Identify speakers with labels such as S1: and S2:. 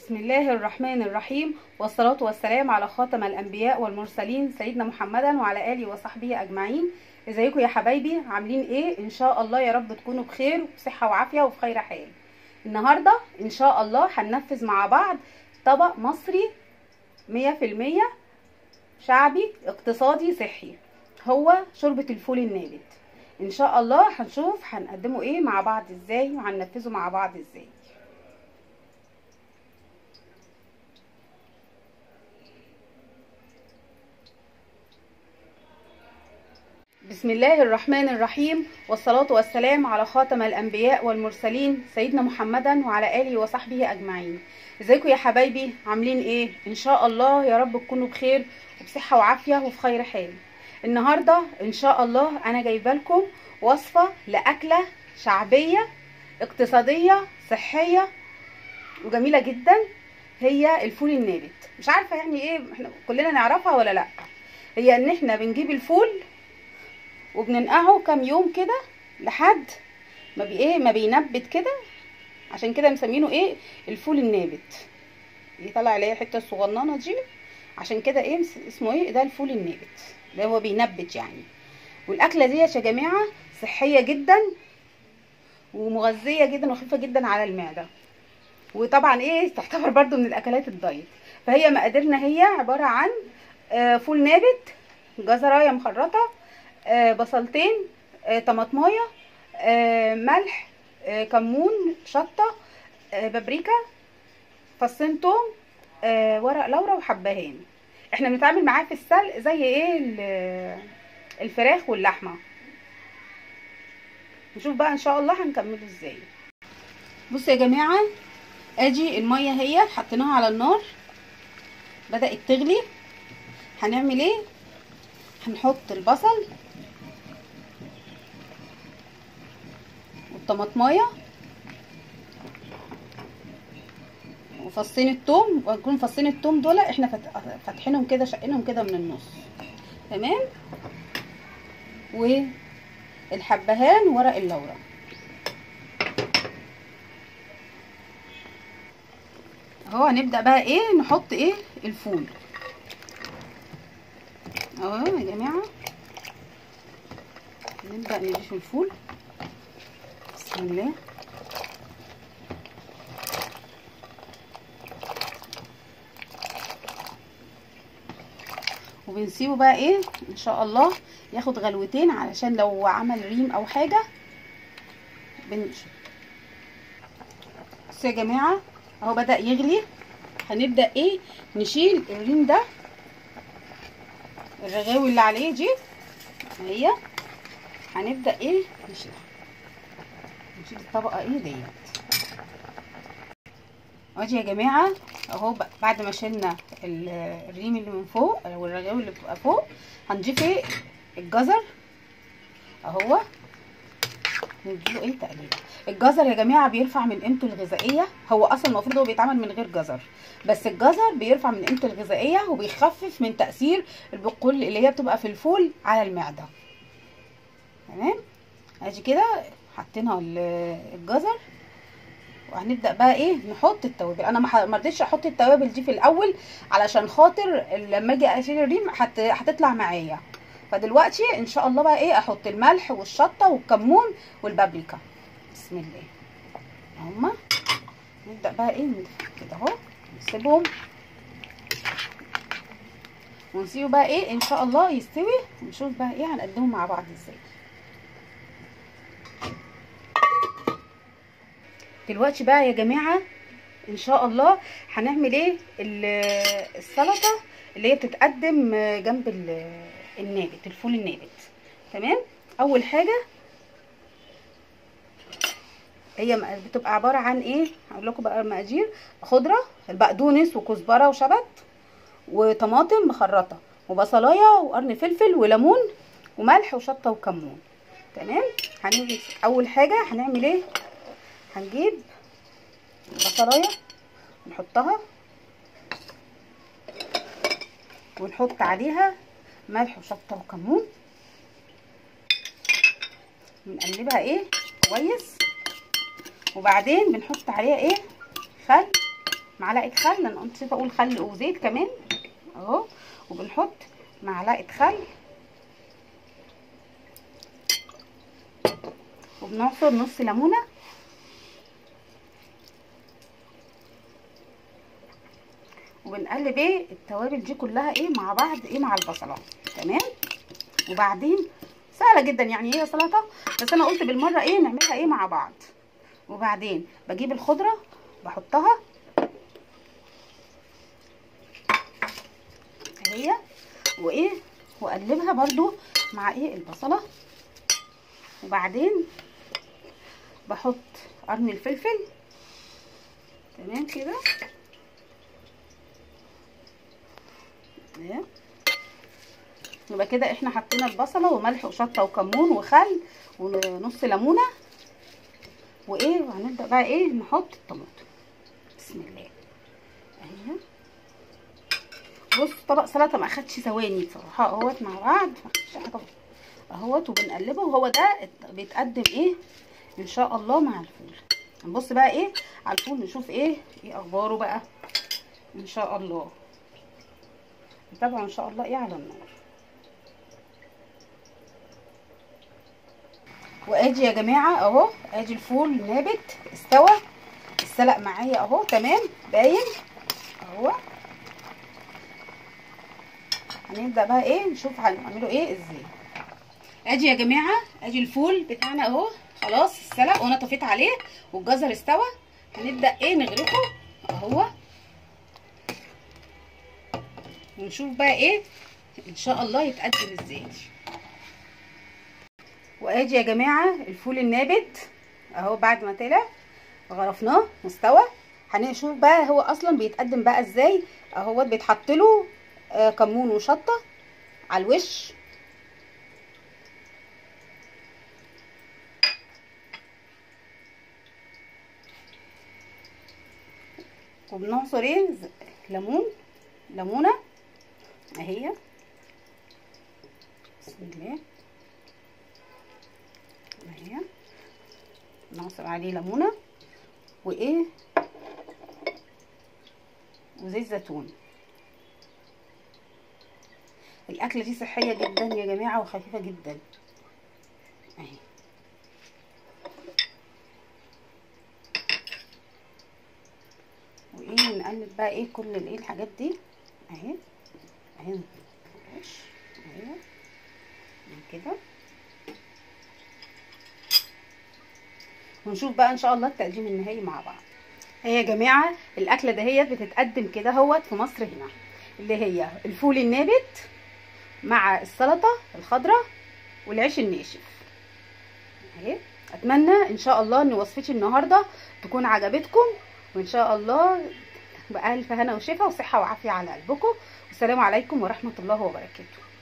S1: بسم الله الرحمن الرحيم والصلاة والسلام على خاتم الأنبياء والمرسلين سيدنا محمدا وعلى آله وصحبه أجمعين ازيكم يا حبايبي عاملين ايه ان شاء الله يا رب تكونوا بخير وبصحة وعافية وفي خير حال النهاردة ان شاء الله هننفذ مع بعض طبق مصري مية في المية شعبي اقتصادي صحي هو شوربة الفول النابت ان شاء الله هنشوف هنقدمه ايه مع بعض ازاي وهننفذه مع بعض ازاي بسم الله الرحمن الرحيم والصلاة والسلام على خاتم الأنبياء والمرسلين سيدنا محمدا وعلى آله وصحبه أجمعين ازيكم يا حبايبي عاملين ايه ان شاء الله يا رب تكونوا بخير وبصحة وعافية وفي خير حال النهاردة ان شاء الله انا جايبه لكم وصفة لأكلة شعبية اقتصادية صحية وجميلة جدا هي الفول النابت مش عارفة يعني ايه احنا كلنا نعرفها ولا لا هي ان احنا بنجيب الفول وبننقعه كام يوم كده لحد ما بي ايه ما بينبت كده عشان كده مسمينه ايه الفول النابت يطلع عليه الحته الصغننه دي عشان كده ايه اسمه ايه ده الفول النابت ده هو بينبت يعني والاكله دي يا جماعه صحيه جدا ومغذيه جدا وخفيفه جدا على المعده وطبعا ايه تعتبر برضو من الاكلات الدايت فهي مقاديرنا هي عباره عن فول نابت جزرايه مخرطه آه بصلتين آه طماطمايه آه ملح كمون شطه بابريكا فصين توم ورق لورا وحبهان احنا بنتعامل معاه في السلق زي ايه الفراخ واللحمه نشوف بقى ان شاء الله هنكمله ازاي بصوا يا جماعه ادي الميه هي حطيناها على النار بدات تغلي هنعمل ايه هنحط البصل والطماطمايه وفصين التوم وهنكون فصين التوم دول احنا فاتحينهم كده شقينهم كده من النص تمام والحبهان ورق اللورا اهو هنبدا بقى ايه نحط ايه الفول اهو يا جماعه نبدا نضيف الفول بسم الله وبنسيبه بقى ايه ان شاء الله ياخد غلوتين علشان لو عمل ريم او حاجه بنشوف بصوا يا جماعه اهو بدا يغلي هنبدا ايه نشيل الريم ده الرغاوي اللي عليه دي اهي هنبدا ايه نشيلها نشيل الطبقه ايه ديت ادي يا جماعه اهو بعد ما شلنا الريم اللي من فوق او الرغاوي اللي بتبقى فوق هنضيف ايه الجزر اهو نديله ايه تقليبه الجزر يا جماعه بيرفع من قيمته الغذائيه هو اصلا المفروض هو بيتعمل من غير جزر بس الجزر بيرفع من قيمته الغذائيه وبيخفف من تاثير البقول اللي هي بتبقى في الفول على المعده تمام ادي كده حطينا الجزر وهنبدا بقى ايه نحط التوابل انا ما رضيتش احط التوابل دي في الاول علشان خاطر لما اجي اشيل الريم هتطلع معايا فدلوقتي ان شاء الله بقى ايه احط الملح والشطه والكمون والبابريكا بسم الله هما نبدا بقى ايه كده اهو نسيبهم ونسيبه بقى ايه ان شاء الله يستوي ونشوف بقى ايه هنقدمه مع بعض ازاي دلوقتي بقى يا جماعه ان شاء الله هنعمل ايه السلطه اللي هي بتتقدم جنب النابت الفول النابت تمام اول حاجه هي بتبقى عباره عن ايه هقول لكم بقى المقادير خضره البقدونس وكزبره وشبت وطماطم مخرطه وبصلايه وقرن فلفل وليمون وملح وشطه وكمون تمام هنيجي اول حاجه هنعمل ايه هنجيب البصلايه نحطها ونحط عليها ملح وشطه وكمون بنقلبها ايه كويس وبعدين بنحط عليها ايه خل معلقه خل انا نسيت اقول خل وزيت كمان اهو وبنحط معلقه خل وبنعصر نص ليمونه وبنقلب ايه التوابل دي كلها ايه مع بعض ايه مع البصله تمام وبعدين سهله جدا يعني هي سلطه بس انا قلت بالمره ايه نعملها ايه مع بعض وبعدين بجيب الخضره بحطها اهي وايه واقلبها برضو مع ايه البصله وبعدين بحط قرن الفلفل تمام كده يبقى كده احنا حطينا البصله وملح وشطه وكمون وخل ونص ليمونه وايه وهنبدا بقى ايه نحط الطماطم بسم الله اهي بص طبق سلطه ما اخدش ثواني بصراحه اهوت مع بعض اهوت وبنقلبه وهو ده بيتقدم ايه ان شاء الله مع الفول هنبص بقى ايه على الفول نشوف ايه ايه اخباره بقى ان شاء الله نتابعه ان شاء الله ايه على النار وادي يا جماعه اهو ادي الفول نابت استوى السلق معايا اهو تمام باين اهو هنبدا بقى ايه نشوف هنعمله ايه ازاي ادي يا جماعه ادي الفول بتاعنا اهو خلاص السلق وانا طفيت عليه والجزر استوى هنبدا ايه نغرفه اهو ونشوف بقى ايه ان شاء الله يتقدم ازاي وادي يا جماعه الفول النابت اهو بعد ما طلع غرفناه مستوى هنشوف بقى هو اصلا بيتقدم بقى ازاي اهو بيتحط له آه كمون وشطه على الوش وبنعصر ايه ليمون ليمونه اهي بسم الله اهي نعصر عليه ليمونه وايه وزيت زيتون الاكله دي صحيه جدا يا جماعه وخفيفه جدا اهي وايه نقلب بقى ايه كل الايه الحاجات دي اهي اهي اهي كده ونشوف بقى ان شاء الله التقديم النهائي مع بعض هي يا جماعه الاكله دهيت بتتقدم كده اهوت في مصر هنا اللي هي الفول النابت مع السلطه الخضراء والعيش الناشف اهي اتمنى ان شاء الله ان وصفتي النهارده تكون عجبتكم وان شاء الله بألف هنا وشفا وصحه وعافيه على قلبكم والسلام عليكم ورحمه الله وبركاته